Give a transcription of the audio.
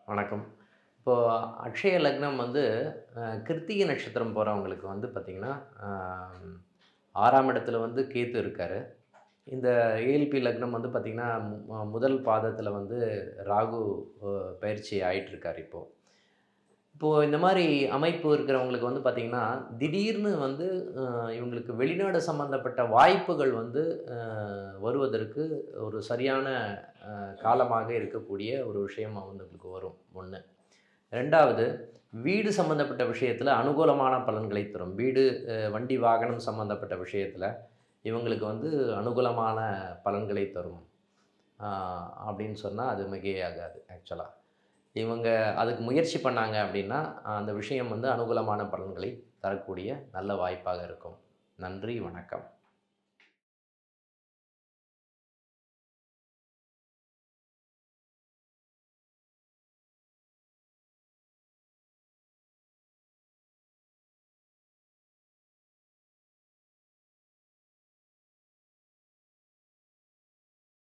வணக்கம் இப்போது அக்ஷய லக்னம் வந்து அஹ், கிருத்திகை நட்சத்திரம் போகிறவங்களுக்கு வந்து பார்த்திங்கன்னா ஆம், ஆறாம் இடத்துல வந்து கேத்து இருக்கார் இந்த ஏஎல்பி லக்னம் வந்து பார்த்திங்கன்னா மு- முதல் பாதத்தில் வந்து ராகு அஹ், பயிற்சி ஆயிட்டு இருக்கார் இப்போது இப்போது இந்த மாதிரி அமைப்பு இருக்கிறவங்களுக்கு வந்து பார்த்திங்கன்னா திடீர்னு வந்து அஹ், இவங்களுக்கு வெளிநாடு சம்மந்தப்பட்ட வாய்ப்புகள் வந்து அஹ், வருவதற்கு ஒரு சரியான அஹ், காலமாக இருக்கக்கூடிய ஒரு விஷயம் அவங்களுக்கு வரும் ஒன்று ரெண்டாவது வீடு சம்மந்தப்பட்ட விஷயத்தில் அனுகூலமான பலன்களை தரும் வீடு அஹ், வண்டி வாகனம் சம்மந்தப்பட்ட விஷயத்தில் இவங்களுக்கு வந்து அனுகூலமான பலன்களை தரும் ஆஹ், அப்படின்னு சொன்னால் அது மிகையாகாது ஆக்சுவலாக இவங்க அதுக்கு முயற்சி பண்ணாங்க அப்படின்னா அந்த விஷயம் வந்து அனுகூலமான பலன்களை தரக்கூடிய நல்ல வாய்ப்பாக இருக்கும் நன்றி வணக்கம்